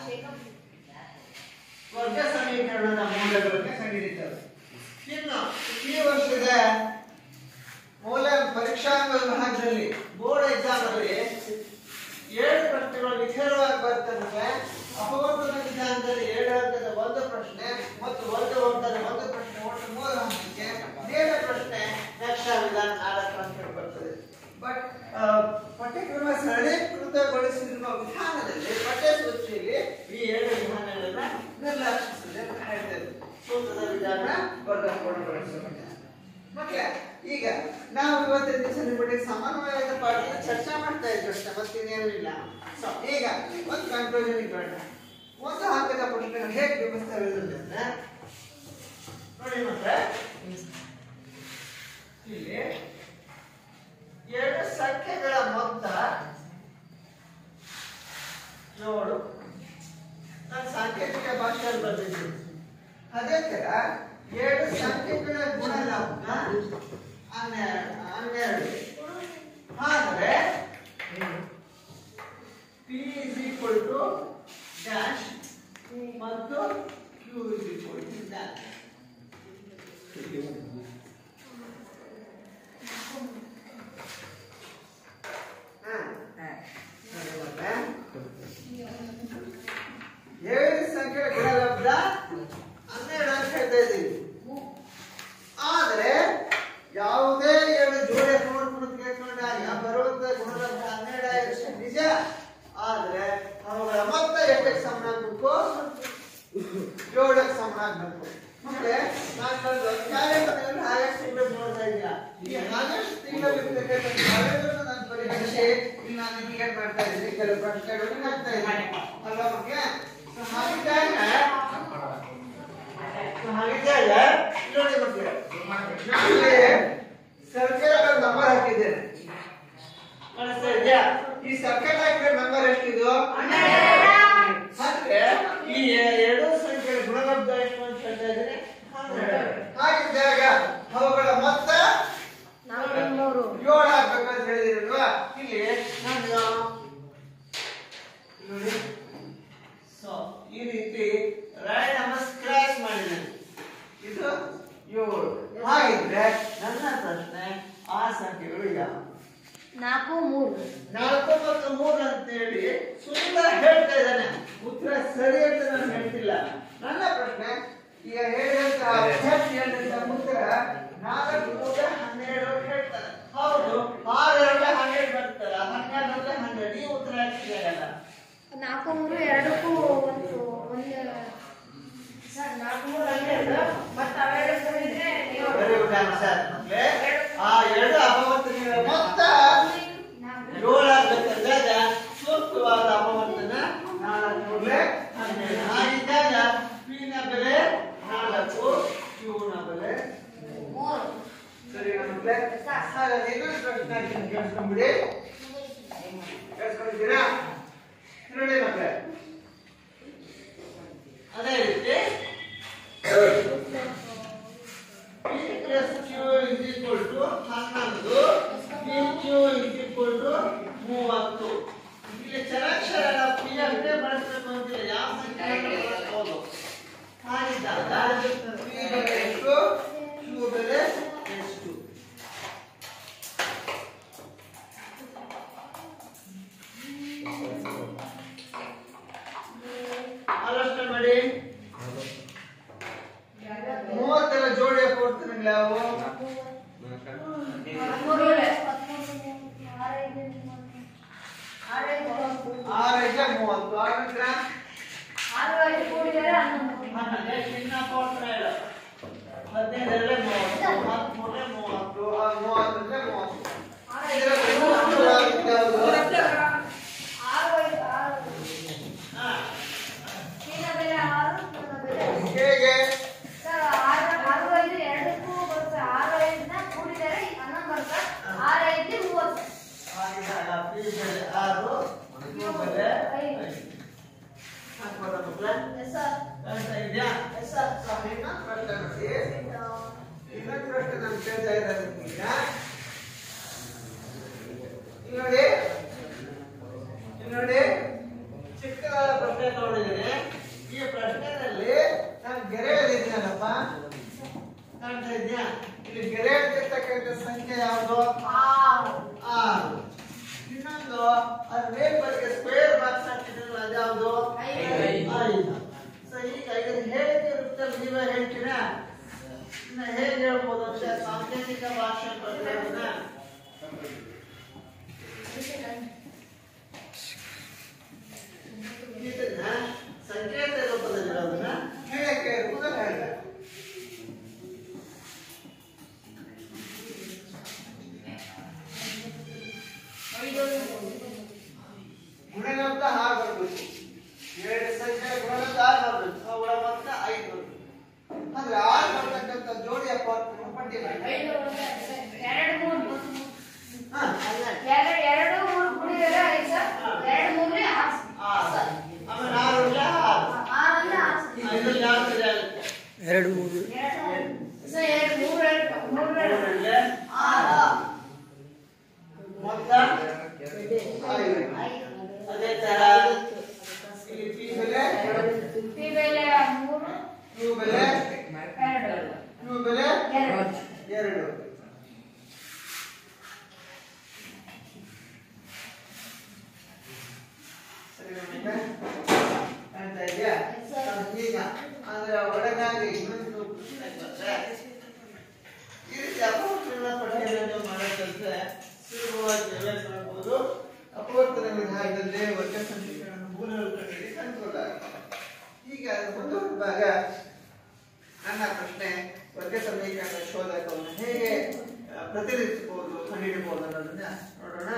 ವರ್ಗ ಸಮೀಕರಣದ ಮೂಲಗಳನ್ನು ಕಂಡುಹಿಡಿತವೆ ಇನ್ನು ಈ ವರ್ಷದ ಮೂಲ ಪರೀಕ್ಷಾಂಗ ವಿಭಾಗದಲ್ಲಿ ಬೋರ್ಡ್ ಎಕ್ಸಾಮ್ ಅಲ್ಲಿ ಏಳು ಪ್ರಶ್ನೆಗಳು ನಿಖರವಾಗಿ ಬರ್ತಂದ್ರೆ ಅಪವರ್ತನ ವಿಧಾನದಲ್ಲಿ ಏಳು ಅಂಕದ ಒಂದು ಪ್ರಶ್ನೆ ಮತ್ತು ವರ್ಗ ವರ್ಗದ ಒಂದು ಪ್ರಶ್ನೆ ಒಟ್ಟು ಮೂರು ಅಂಕಕ್ಕೆ ನೇರ ಪ್ರಶ್ನೆ ನಕ್ಷಾ ವಿಧಾನ ನಾಲ್ಕು ಅಂಕಗಳು ಬರ್ತದೆ ಬಟ್ ಪಠ್ಯಕ್ರಮ ಸರಳೀಕೃತಗೊಳಿಸಿರುವ ವಿಧಾನದಲ್ಲಿ ಪಠ್ಯಸೂಚಿಯಲ್ಲಿ ಈ ಏಳು ವಿಧಾನಗಳನ್ನ ನಿರ್ಲಕ್ಷಿಸಿದೆ ಅಂತ ಹೇಳ್ತೇವೆ ಸೂತ್ರದ ವಿಧಾನ ವರ್ಗ ಪೂರ್ಣಗೊಳಿಸುವ ವಿಧಾನ ಮಕ್ಕಳೇ ಈಗ ನಾವು ಇವತ್ತಿನ ದಿವಸ ನಿಮಗೆ ಸಮನ್ವಯದ ಪಾಠದ ಚರ್ಚೆ ಮಾಡ್ತಾ ಇದ್ವಿ ಅಷ್ಟೇ ಮತ್ತಿನ್ನೇನೂ ಇಲ್ಲ ಸೊ ಈಗ ಒಂದು ಕನ್ಕ್ಲೂಷನ್ ಬರೋಣ ಒಂದು ಅಂಕದ ಪ್ರಶ್ನೆಗಳು ಹೇಗೆ ಬಿಂಬಿಸ್ತವೆ ಅಂದ್ರೆ ನೋಡಿ ಮತ್ತೆ ಇಲ್ಲಿ ಎರಡು ಸಂಖ್ಯೆಗಳ ಮೊತ್ತ ಏಳು ನಾನು ಸಾಂಕೇತಿಕ ಭಾಷೆಯಲ್ಲಿ ಬರೆದಿದ್ದೀನಿ ಅದೇ ತರ ಎರಡು ಸಂಖ್ಯೆಗಳ ಗುಣಲಬ್ಧ ಹನ್ನೆರಡು ಹನ್ನೆರಡು ಆದರೆ P is equal to dash ಮತ್ತು Q is equal to dash ಏಳು ಸಂಖ್ಯೆಗಳ ಗುಣಲಬ್ಧ ಹನ್ನೆರಡು ಅಂತ ಹೇಳ್ತಾ ಇದ್ದೀವಿ ಆದ್ರೆ ಯಾವುದೇ ಎರಡು ಜೋಡಿ ನೋಡ್ಕೊಂಡು ಕೇಳ್ಕೊಂಡಾಗ ಬರುವಂತ ಗುಣಲಬ್ಧ ಹನ್ನೆರಡು ಆಗಿರುತ್ತೆ ನಿಜ ಆದ್ರೆ ಅವುಗಳ ಮೊತ್ತ ಎಷ್ಟಕ್ಕೆ ಸಮ ಆಗ್ಬೇಕು ಏಳಕ್ಕೆ ಸಮ ಆಗ್ಬೇಕು ಮತ್ತೆ ನಾನು ಕ್ಯಾಲೆಂಡರ್ ಆಗಸ್ಟ್ ತಿಂಗಳು ನೋಡ್ತಾ ಇದ್ದೀನ ಈ ಆಗಸ್ಟ್ ತಿಂಗಳಿರ್ತಕ್ಕಂಥ ಕ್ಯಾಲೆಂಡರ್ ನಾನು ಪರಿಗಣಿಸಿ ಇಲ್ಲಿ ನಾನು ನಿಮಗೆ ಏನ್ ಮಾಡ್ತಾ ಇದ್ದೀನಿ ಕೆಲವು ಪ್ರಶ್ನೆಗಳನ್ನು ಹಾಕ್ತಾ ಇದ್ದೀನಿ ಅಲ್ವಾ ಮಕ್ಕಳೇ So ಹಾಗಿದ್ದಾಗ ಹಾಗಿದ್ದಾಗ ನೋಡಿ ಮಕ್ಕಳೇ ನಾನಿಲ್ಲಿ ಸರ್ಕಲ್ ನಂಬರ್ ಹಾಕಿದ್ದೇನೆ ಕಾಣಿಸ್ತಾ ಇದೆಯಾ ಈ ಸರ್ಕಲ್ ಹಾಕಿದ ನಂಬರ್ ಎಷ್ಟಿದು ಅಂದ್ರೆ ಈ ಎರಡು ಸಂಖ್ಯೆಗಳ ಗುಣಲಬ್ಧ ಎಷ್ಟು ಅಂತ ಹೇಳ್ತಾ ಇದ್ದೀನಿ ಹಾಗಿದ್ದಾಗ ಅವುಗಳ ಮೊತ್ತ ಮೂರು ಏಳು ಆಗ್ಬೇಕಂತ ಹೇಳಿದಿರಲ್ವಾ ಇಲ್ಲಿ ನಾನು ನೋಡಿ ಸೊ ಈ ರೀತಿ ರ್ಯಾಂಡಮಸ್ ಕ್ರಾಸ್ ಮಾಡಿದ್ದೇನೆ ಇದು ಏಳು ಹಾಗಿದ್ರೆ ನನ್ನ ಪ್ರಶ್ನೆ ಆ ಸಂಖ್ಯೆಗಳು ಯಾವ ನಾಲ್ಕು ಮೂರು ನಾಲ್ಕು ಮತ್ತು ಮೂರು ಅಂತೇಳಿ ನಾಲ್ಕು ಮೂರು ಎರಡಕ್ಕೂ ಒಂದು ಒಂದು ಸರ್ ನಾಲ್ಕು ಮೂರು ಹನ್ನೆರಡು ಮತ್ತೆ ಅವೆರಡು ಇದ್ರೆ ನೀವು ವೆರಿ ಗುಡ್ ಆನ್ಸರ್ ಮಕ್ಕಳೇ ಆ ಎರಡು ಅಪವರ್ತನಗಳ ಮೊತ್ತ ಏಳು ಆಗ್ಬೇಕಂದಾಗ ಸೂಕ್ತವಾದ ಅಪವರ್ತನ ನಾಲ್ಕು ಮೂರಲೆ ಹನ್ನೆರಡು ಹಾಗಿದ್ದಾಗ ಪಿ ನ ಬೆಲೆ ನಾಲ್ಕು ಕ್ಯೂ ನ ಬೆಲೆ ಮೂರು ಸರಿ ಮಕ್ಕಳೇ ಹಾಗಾದ್ರೆ ಇನ್ನೊಂದು ಪ್ರಶ್ನೆ ಹಾಕ್ತೀನಿ, ಕೇಳಿಸ್ಕೊಂಡ್ಬಿಡಿ ಕೇಳಿಸ್ಕೊಂಡಿದ್ದೀರಾ ನೋಡಿ ಮಕ್ಕಳೇ ಅದೇ ರೀತಿ P plus Q is equal to ಹನ್ನೊಂದು PQ is equal to ಮೂವತ್ತು ಇಲ್ಲಿ ಚರಾಕ್ಷರ ಪಿ ಅಂದ್ರೆ ಬಳಸಬೇಕು ಅಂತಿಲ್ಲ ಯಾವ ಸಂಖ್ಯೆ ಬಳಸಬಹುದು ಹಾಗಿದ್ದಾಗ ಪಿ ಬೆಲೆ ಎಷ್ಟು ಕ್ಯೂ ಬೆಲೆ ಎಷ್ಟು ಆಲೋಚನೆ ಮಾಡಿ ಮೂವತ್ತರ ಜೋಡಿ ಕೊಡ್ತೀನಿ ಯಾವ ಮೂರು ಆರೈಕೆ ಮೂವತ್ತು ಆನಂತರ ಆರು ಐದು ಕೂಡಿದರೆ ಹನ್ನೊಂದು ಹನ್ನೊಂದು ಚಿನ್ನ ಕೊಡ್ತಾರೆ ಹೇಳು ಹದಿನೈದರಲ್ಲೇ ಮೂವತ್ತು ಹದಿಮೂರೇ ಮೂವತ್ತು ಆ ಮೂವತ್ತರಲ್ಲೇ ಮೂವತ್ತು ಇದರಲ್ಲಿ ಮೂವತ್ತು ಯಾವ್ದು ಯಾವ್ದು? ಆರು ಐದು ಆರು ಹಾ. ಚೀನ ಬೆಲೆ ಆರು ನನ್ನ ಬೆಲೆ ಹೇಗೆ ಸರ್ ಆರು ಆರು ಐದು ಎರಡಕ್ಕೂ ಬರುತ್ತೆ ಆರು ಐದನ್ನ ಕೂಡಿದರೆ ಹನ್ನೊಂದು ಬರುತ್ತೆ ಆರು ಐದು ಮೂವತ್ತು ಹಾಗಿದ್ದಾಗ ಪಿ ಬೆಲೆ ಆರು ಕ್ಯೂ ಬೆಲೆ ಐದು ಹಾಕ್ಬೋದಾ ಮಕ್ಕಳೇ? ಎಸ್ ಸರ್ ಕಾಣ್ತಾ ಇದೆಯಾ ಎಸ್ ಸರ್ ಸೊ ಇನ್ನೊಂದು ಪ್ರಶ್ನೆ ನೋಡಿ ಇನ್ನೊಂದು ಪ್ರಶ್ನೆ ನಾನು ಕೇಳ್ತಾ ಇದ್ದಾರೆ ಈಗ ಇಲ್ಲಿ ನೋಡಿ ಇಲ್ಲಿ ನೋಡಿ ಚಿಕ್ಕದಾದ ಪ್ರಶ್ನೆ ತಗೊಂಡಿದ್ದೀನಿ ಈ ಪ್ರಶ್ನೆಯಲ್ಲಿ ನಾನು ಗೆರೆ ಎಳೆದಿದ್ದೀನಲ್ಲಪ್ಪ ಕಾಣ್ತಾ ಇದೆಯಾ ಇಲ್ಲಿ ಗೆರೆ ಎಳೆದಿರ್ತಕ್ಕಂಥ ಸಂಖ್ಯೆ ಯಾವುದು ಆರು ಆರು ಇನ್ನೊಂದು ಅದ್ರ ಮೇಲ್ಬದಿಗೆ ಸ್ಕ್ವೇರ್ ಬಾಕ್ಸ್ ಹಾಕಿದ್ರಲ್ಲ ಅದ್ಯಾವುದು ಐದು. ಐದು ಸೊ ಈಗ ಇದನ್ನ ಹೇಳಿಕೆ ರೂಪದಲ್ಲಿ ನೀವೇ ಹೇಳ್ತೀರಾ ಇನ್ನ ಹೇಗೆ ಹೇಳ್ಬೋದು ಅಂತ ಸಾಂಕೇತಿಕ ಭಾಷೆ ಪ್ರಕಾರನ ಇದನ್ನ ಸಂಕೇತ ರೂಪದಲ್ಲಿರೋದನ್ನ ಹೇಳಿಕೆ ರೂಪದಲ್ಲಿ ಹೇಳ್ತಾರೆ ಗುಣಲಬ್ಧ ಹಾಗೆ ಬರ್ಬೇಕು ಎರಡು ಸಂಖ್ಯೆ ಗುಣಲಬ್ಧ ಆರು ಬರ್ಬೇಕು ಅವುಗಳ ಮೊತ್ತ ಐದು ಬರ್ಬೇಕು ಅಂದ್ರೆ ಆರು ಬರ್ತಕ್ಕಂಥ ಜೋಡಿ ಅಪಾರ್ಟ್ಮೆಂಟ್ ಪಟ್ಟಿ ಮಾಡಿ ಐದು ಎರಡು ಮೂರು ಹಾ ಎರಡು ಎರಡು ಮೂರು ಕೂಡಿದರೆ ಐದು ಸರ್ ಎರಡು ಮೂರನೇ ಆರು ಆರು ಆಮೇಲೆ ಆರು ಇಲ್ಲ ಆರು ಆರು ಅಂದ್ರೆ ಆರು ಐದು ಯಾವ ಸರಿ ಆಗುತ್ತೆ ಎರಡು ಮೂರು ಎರಡು ಸರ್ ಎರಡು ಮೂರು ಎರಡು ಮೂರು ಎರಡು ಮೂರರಲ್ಲಿ ಆರು ಮೊತ್ತ ಐದು ಅದೇ ತರ ಇಲ್ಲಿ ಪಿ ಬೆಲೆ ಪಿ ಬೆಲೆ ಮೂರು ಕ್ಯೂ ಬೆಲೆ ಎರಡು ಕ್ಯೂ ಬೆಲೆ ಎರಡು ಎರಡು ಸರಿ ನಮಗೆ ಕಾಣ್ತಾ ಇದೆಯಾ ಈಗ ಅಂದ್ರೆ ಒಳಗಾಗಿ ಇನ್ನೊಂದು ಪ್ರಶ್ನೆ ಬಂದ್ರೆ ಈ ರೀತಿ ಅಪವರ್ತನ ಪಟ್ಟಿಯನ್ನು ಮಾಡೋದಂದ್ರೆ ಸುಲಭವಾಗಿ ನಿರ್ವಹಣೆ ಮಾಡಬಹುದು ಅಪವರ್ತನ ವಿಧಾನದಲ್ಲಿ ವರ್ಗ ಸಮೀಕರಣ ಮೂಲಗಳು ಕಂಡುಹಿಡಿಯಲಿಕ್ಕೆ ಅನುಕೂಲ ಆಗುತ್ತೆ ಈಗ ಮುಂದುವರೆದಾಗ ನನ್ನ ಪ್ರಶ್ನೆ ವರ್ಗ ಸಮೀಕರಣ ಶೋಧಕವನ್ನು ಹೇಗೆ ಆ, ಪ್ರತಿನಿಧಿಸಬಹುದು ಕಂಡುಹಿಡಬಹುದು ಅನ್ನೋದನ್ನ ನೋಡೋಣ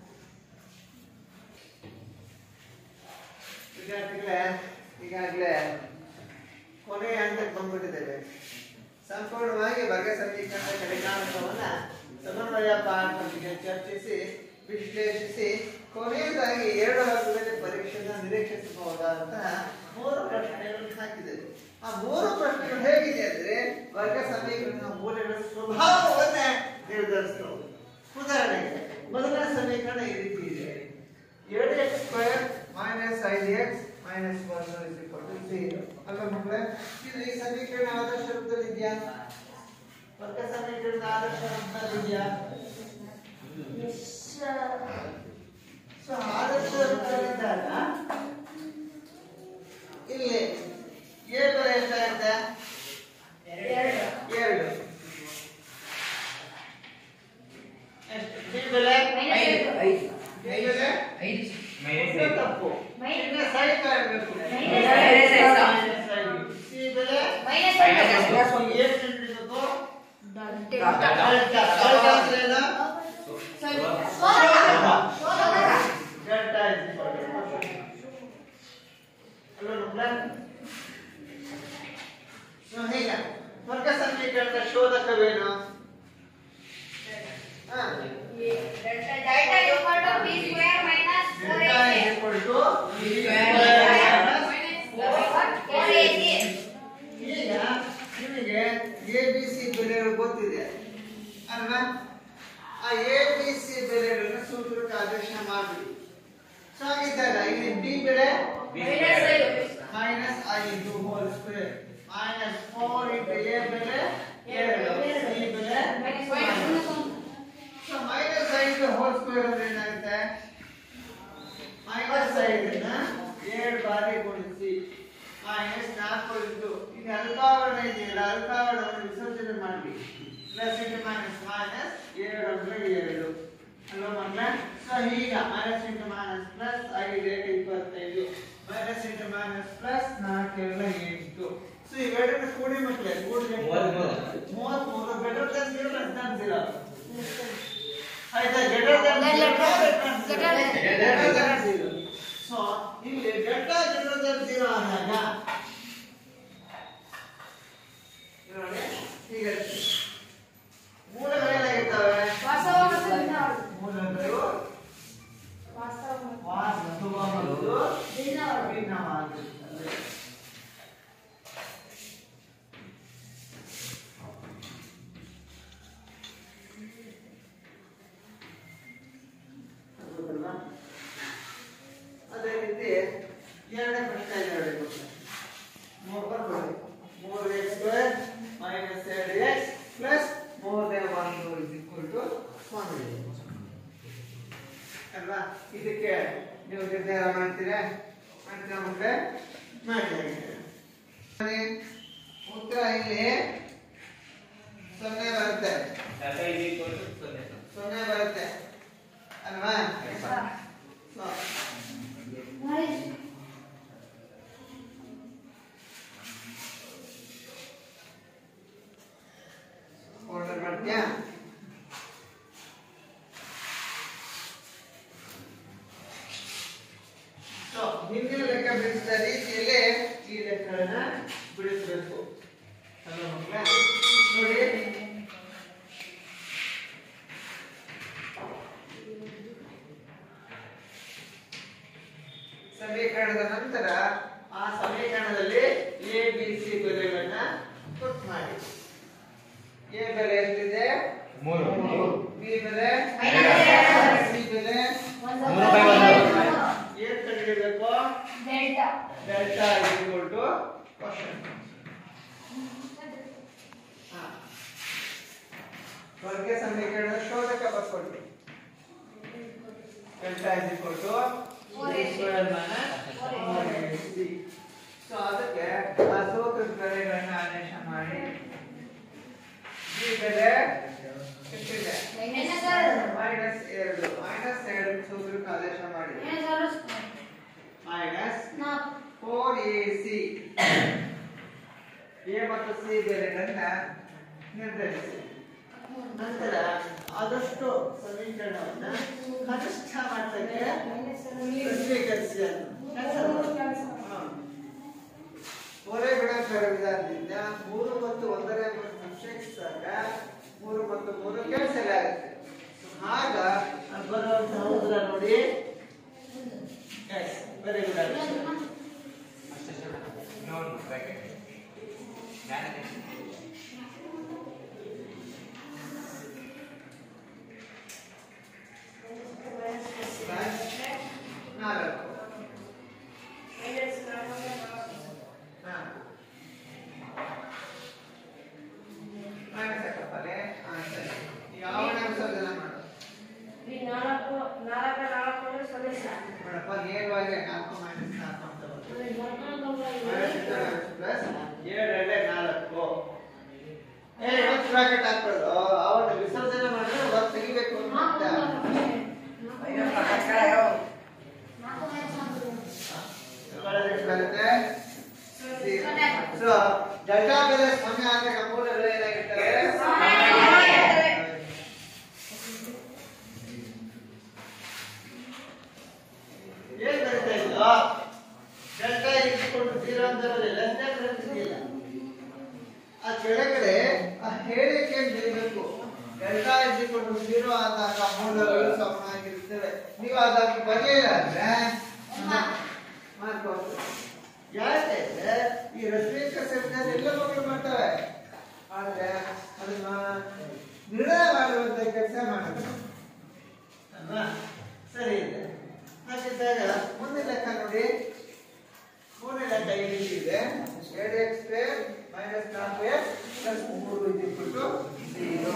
ವಿದ್ಯಾರ್ಥಿಗಳೇ ಈಗಾಗಲೇ ಕೊನೆಯ ಹಂತಕ್ಕೆ ಬಂದ್ಬಿಟ್ಟಿದ್ದೇವೆ ಸಂಪೂರ್ಣವಾಗಿ ವರ್ಗ ಸಮೀಕರಣದ ಕಡಿಕಾಂಶವನ್ನ ಸಮನ್ವಯ ಪಾಠದೊಂದಿಗೆ ಚರ್ಚಿಸಿ ವಿಶ್ಲೇಷಿಸಿ ಕೊನೆಯದಾಗಿ ಎರಡು ಹಂತದಲ್ಲಿ ಪರೀಕ್ಷೆಯನ್ನು ನಿರೀಕ್ಷಿಸಬಹುದಾದಂತಹ ಮೂರು ಪ್ರಶ್ನೆಗಳನ್ನು ಹಾಕಿದ್ದೇವೆ ಆ ಮೂರು ಪ್ರಶ್ನೆಗಳು ಹೇಗಿದೆ ಅಂದ್ರೆ ವರ್ಗ ಸಮೀಕರಣದ ಮೂಲಗಳ ಸ್ವಭಾವವನ್ನೇ ನಿರ್ಧರಿಸ್ತವೆ ಉದಾಹರಣೆಗೆ ಮೊದಲನೇ ಸಮೀಕರಣ ಈ ರೀತಿ ಇದೆ ಎರಡು ಎಕ್ಸ್ ಸ್ಕ್ವೇರ್ ಮೈನಸ್ ಐದು X minus one is equal to zero ಅಲ್ವಾ ಮಕ್ಕಳೇ ಇದು ಈ ಸಮೀಕರಣ ಆದರ್ಶ ರೂಪದಲ್ಲಿ ಇದೆಯಾ ವರ್ಗ ಸಮೀಕರಣದ ಆದರ್ಶ ರೂಪದಲ್ಲಿ ಇದೆಯಾ ಸೊ ಆದರ್ಶ ರೂಪದಲ್ಲಿದ್ದಾಗ ಇಲ್ಲಿ ಏ ಬೆಲೆ ಎಷ್ಟಾಗುತ್ತೆ ಎರಡು ಎರಡು ಎಷ್ಟು ಬಿ ಬೆಲೆ ಐದು ಐದು ಬಿ ಬೆಲೆ ಐದು ಮೈನಸ್ ಇದು ತಪ್ಪು Minus- ಇನ್ನು side ಕಾಣ್ಬೇಕು. Minus Minus side. side. C ಬೆಲೆ ಮೈನಸ್ plus ಒಂದು ಏನ್ ಕಂಡಿಡ್ಬೇಕು? ಡೆಲ್ಟಾ. ಡೆಲ್ಟಾ ಅಂದ್ರೆ ಏನು? ಡೆಲ್ಟಾ is equal to ಅಲ್ವಾ ಮಕ್ಕಳೇ? ಸೊ ಹೀಗೆ ವರ್ಗ ಸಮೀಕರಣದ ಶೋಧಕವೇನು ಹಾ. Delta equal to B square minus four delta A is equal to B square square four A C ಈಗ ನಿಮಗೆ ಎ ಬಿ ಸಿ ಬೆಲೆಗಳು ಗೊತ್ತಿದೆ ಅಲ್ವಾ ಆ ಎ ಬಿ ಸಿ ಬೆಲೆಗಳನ್ನು ಸೂತ್ರಕ್ಕೆ ಆದೇಶ ಮಾಡಿ ಸೊ ಹಾಗಿದ್ದಾಗ ಇಲ್ಲಿ ಬಿ ಬೆಲೆ ಮೈನಸ್ ಐದು ಮೈನಸ್ ಐದು whole square minus four into A ಬೆಲೆ ಎರಡು ಸಿ ಬೆಲೆ ಸೊ ಮೈನಸ್ ಐದು ಹೋಲ್ ಸ್ಕ್ವೇರ್ ಅಂದ್ರೆ ಏನಾಗುತ್ತೆ ಮೈನಸ್ ಐದನ್ನ ಏಳು ಬಾರಿ ಗುಣಿಸಿ ಮೈನಸ್ ನಾಲ್ಕು ಇಂಟು ಈಗ ಅಲ್ಪಾವರಣ ಇದೆಯಲ್ಲ ಅಲ್ಪಾವರಣವನ್ನು ವಿಸರ್ಜನೆ ಮಾಡಿ ಪ್ಲಸ್ ಇಂಟು ಮೈನಸ್ ಮೈನಸ್ ಏಳು ಅಂದ್ರೆ ಏಳು ಅಲ್ವಾ ಮಕ್ಕಳ ಸೊ ಈಗ ಮೈನಸ್ ಇಂಟು ಮೈನಸ್ ಪ್ಲಸ್ ಐದು ಏಳು ಇಪ್ಪತ್ತೈದು ಮೈನಸ್ ಇಂಟು ಮೈನಸ್ ಪ್ಲಸ್ ನಾಲ್ಕೆಲ್ಲ ಎಂಟು ಸೊ ಇವೆರಡನ್ನ ಕೂಡಿ ಮಕ್ಕಳೇ ಕೂಡಿ ಮೂವತ್ಮೂರು. ಮೂವತ್ಮೂರು better than zero less than zero ಆಯ್ತಾ greater than greater than zero so ಇಲ್ಲಿ ಡೆಲ್ಟಾ ಗ್ರೇಟರ್ ದನ್ ಜೀರೋ ಆದಾಗ ನೋಡಿ ಹೀಗೆ ಮೂಲಗಳೇನಾಗಿರ್ತವೆ ಮೂಲಗಳು ವಾಸ್ತವ ಮತ್ತು ಭಿನ್ನವಾಗಿರುತ್ತವೆ ಹೌದಲ್ವಾ? ಅದೇ ರೀತಿ ಎರಡನೇ ಪ್ರಶ್ನೆ ಇದೆ ನೋಡಿ ಮಕ್ಕಳೇ. ಮೂರು ಬರ್ಕೊಳ್ಳಿ ಮೂರು ಎಕ್ಸ್ ಸ್ಕ್ವೇರ್ ಮೈನಸ್ ಎರಡು X plus more than one is equal to one ಅಲ್ವಾ ಇದಕ್ಕೆ ನೀವು ನಿರ್ಧಾರ ಮಾಡ್ತೀರಾ ಮಾಡ್ತೀರಾ ಮಕ್ಕಳೇ ಮಾಡಿ ನೋಡಿ, ಉತ್ತರ ಇಲ್ಲಿ ಸೊನ್ನೆ ಬರುತ್ತೆ ಡೆಲ್ಟಾ is equal to ಸೊನ್ನೆ. ಸೊನ್ನೆ ಬರುತ್ತೆ ಅಲ್ವಾ ಸೊ ಆರ್ಡರ್ ಮಾಡ್ತೀಯಾ ಸೊ ಹಿಂದಿನ ಲೆಕ್ಕ ಬಿಡಿಸಿದ ರೀತಿಯಲ್ಲೇ ಈ ಲೆಕ್ಕಗಳನ್ನ ಬಿಡಿಸಬೇಕು ಅಲ್ವಾ ಮಕ್ಕಳೇ ನೋಡಿ ಸಮೀಕರಣದ ನಂತರ ಆ ಸಮೀಕರಣದಲ್ಲಿ ಎ ಬಿ ಸಿ ಬೆಲೆಗಳನ್ನ ಪುಟ್ ಮಾಡಿ ಎ ಬೆಲೆ ಎಷ್ಟಿದೆ ಮೂರು. ಬಿ ಬೆಲೆ ಮೈನಸ್ ಎರಡು. ಸಿ ಬೆಲೆ ಮೂರು ಬೈ ಒಂದು. ಏನ್ ಕಂಡುಹಿಡಿಬೇಕು ಡೆಲ್ಟಾ ಡೆಲ್ಟಾ ಈಕ್ವಲ್ ಟು ಕ್ವಶನ್ ವರ್ಗ ಸಮೀಕರಣದ ಶೋಧಕ ಬರ್ಕೊಳ್ರಿ delta is equal to square minus C so ಅದಕ್ಕೆ ಆ ಸೂತ್ರದ ಬೆಲೆಗಳನ್ನ ಆದೇಶ ಮಾಡಿ ಈ ಬೆಲೆ ಎಷ್ಟಿದೆ ಮೈನಸ್ ಎರಡು ಮೈನಸ್ ಎರಡು ಮೈನಸ್ ಎರಡು ಸೂತ್ರಕ್ಕೆ ಆದೇಶ ಮಾಡಿ minus four A C A ಮತ್ತು ಸಿ ಬೆಲೆಗಳನ್ನ ನಿರ್ಧರಿಸಿ ನಂತರ ಆದಷ್ಟು ಸಮೀಕರಣವನ್ನ ಕನಿಷ್ಠ ಮಟ್ಟಕ್ಕೆ ಸ್ವೀಕರಿಸಿ ಒರೆ ಗುಣಾಕಾರ ವಿಧಾನದಿಂದ ಮೂರು ಮತ್ತು ಒಂದರ ಸಂಕ್ಷೇಪಿಸಿದಾಗ ಮೂರು ಮತ್ತು ಮೂರು ಕ್ಯಾನ್ಸಲ್ ಆಗುತ್ತೆ ಆಗ ಅದು ಬರುವಂತಹ ಉತ್ತರ ನೋಡಿ very good No, no, bracket. ಮ್ಯಾಲೆ. ನಾಲ್ಕು ಮೈನಸ್ ನಾಲ್ಕು ಹಾ ಮೈನಸ್ ಹಾಕಪ್ಪಲೆ ಹಾ ಸರಿ ಯಾವ ವಿಸರ್ಜನೆ ಮಾಡು ಈ ನಾಲ್ಕು ನಾಲ್ಕು ನಾಲ್ಕು ಅಂದ್ರೆ ಸೊನ್ನೆ ಸರ್ ನೋಡಪ್ಪ ನೇರವಾಗಿ ನಾಲ್ಕು ಮೈನಸ್ ನಾಲ್ಕು ಅಂತ ಬರುತ್ತೆ ಪ್ಲಸ್ ಏಳರಲ್ಲೇ ನಾಲ್ಕು ಏ ಇವತ್ತು ಬ್ರಾಕೆಟ್ ಹಾಕ್ಬಾರ್ದು ಅವನ್ನ ವಿಸರ್ಜನೆ ಮಾಡಿದ್ರೆ ಹೊರಗೆ ತೆಗಿಬೇಕು ಅಂತ ನಾಲ್ಕು ಬರುತ್ತೆ ಸೊ ಡೆಲ್ಟಾ ಬೆಲೆ ಸೊನ್ನೆ ಆದಾಗ ಮೂಲಗಳು ಏನಾಗಿರ್ತವೆ ಏನ್ ಬರೀತಾ ಇದ್ದು ಡೆಲ್ಟಾ ಇಟ್ಕೊಂಡು ಜೀರೋ ಅಂತ ಬರಲಿಲ್ಲ ಬರೆದಿಲ್ಲ ಆ ಕೆಳಗಡೆ ಆ ಹೇಳಿಕೆ ಬರೀಬೇಕು ಡೆಲ್ಟಾ ಇಟ್ಕೊಂಡು ಜೀರೋ ಆದಾಗ ಮೂಲಗಳು ಸಮನಾಗಿರುತ್ತವೆ ನೀವು ಅದಕ್ಕೆ ಬರೆಯಲ್ಲ ಅಂದ್ರೆ ಮಾಡ್ಕೊಂಡು ಯಾಕೆಂದ್ರೆ ಈ ರಶ್ಮಿಕ ಸೆಮಿನಾರ್ ಎಲ್ಲ ಮಕ್ಕಳು ಮಾಡ್ತವೆ ಆದ್ರೆ ಅದನ್ನ ನಿರ್ಣಯ ಮಾಡುವಂತ ಕೆಲಸ ಮಾಡಬೇಕು ಅಲ್ವಾ ಸರಿ ಇದೆ ಹಾಗಿದ್ದಾಗ ಮುಂದಿನ ಲೆಕ್ಕ ನೋಡಿ ಮೂರನೇ ಲೆಕ್ಕ ಈ ರೀತಿ ಇದೆ ಎರಡು ಎಕ್ಸ್ ಸ್ಕ್ವೇರ್ ಮೈನಸ್ ನಾಲ್ಕು ಎಕ್ಸ್ ಪ್ಲಸ್ ಮೂರು ಇದ್ಬಿಟ್ಟು ಝೀರೋ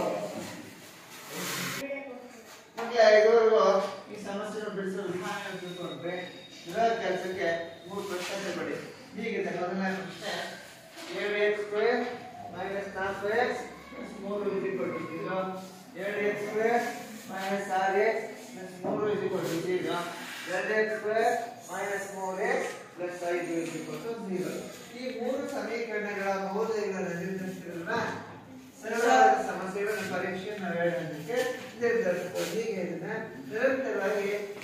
ಮಕ್ಕಳ ಇದುವರೆಗೂ ಈ ಸಮಸ್ಯೆನ ಬಿಡಿಸೋ ವಿಧಾನ ತಿಳ್ಕೊಂಡ್ರೆ ಇರೋ ಕೆಲಸಕ್ಕೆ ಮೂರು ಪ್ರಶ್ನೆ ಬಡಿ ಹೀಗಿದೆ ಮೊದಲನೇ ಪ್ರಶ್ನೆ ಏಳು ಎಕ್ಸ್ ಸ್ಕ್ವೇರ್ ಮೈನಸ್ ನಾಲ್ಕು ಎಕ್ಸ್ ಪ್ಲಸ್ ಮೂರು ಇದ್ಬಿಟ್ಟು ಝೀರೋ ಎರಡು ಎಕ್ಸ್ ಸ್ಕ್ವೇರ್ ಮೈನಸ್ ಆರು ಎಕ್ಸ್ ಪ್ಲಸ್ ಮೂರು ಇದ್ಬಿಟ್ಟು ಝೀರೋ ಎರಡು ಎಕ್ಸ್ ಸ್ಕ್ವೇರ್ ಮೈನಸ್ ಮೂರು ಎಕ್ಸ್ ಪ್ಲಸ್ ಐದು ಇದ್ಬಿಟ್ಟು ಝೀರೋ ಈ ಮೂರು ಸಮೀಕರಣಗಳ ಮೌಲ್ಯಗಳನ್ನು ನಿರ್ಧರಿಸಿದ್ರಲ್ಲ ಸರಳವಾದ ಸಮಸ್ಯೆಗಳನ್ನು ಪರೀಕ್ಷೆ ನಾವು ಹೇಳೋದಕ್ಕೆ ನಿರ್ಧರಿಸ್ಬೋದು ಹೀಗೆ ಇದನ್ನ ನಿರಂತರವಾಗಿ